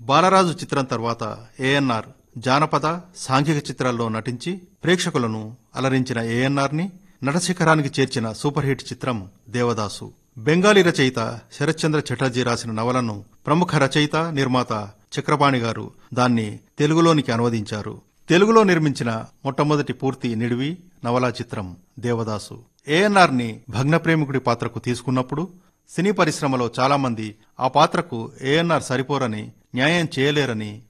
బాలరాజు చిత్రం తర్వాత ఏఎన్ఆర్ జానపద సాంఘిక చిత్రాల్లో నటించి ప్రేక్షకులను అలరించిన ఏఎన్ఆర్ ని నటశిఖరానికి చేర్చిన సూపర్ హిట్ చిత్రం దేవదాసు బెంగాలీ రచయిత శరత్చంద్ర చటర్జీ రాసిన నవలను ప్రముఖ రచయిత నిర్మాత చక్రపాణి గారు దాన్ని తెలుగులోనికి అనువదించారు తెలుగులో నిర్మించిన మొట్టమొదటి పూర్తి నిడివి నవలా చిత్రం దేవదాసు ఏఎన్ఆర్ ని భగ్న ప్రేమికుడి పాత్రకు తీసుకున్నప్పుడు సినీ పరిశ్రమలో చాలా మంది ఆ పాత్రకు ఏఎన్ఆర్ సరిపోరని న్యాయం చేయలేరని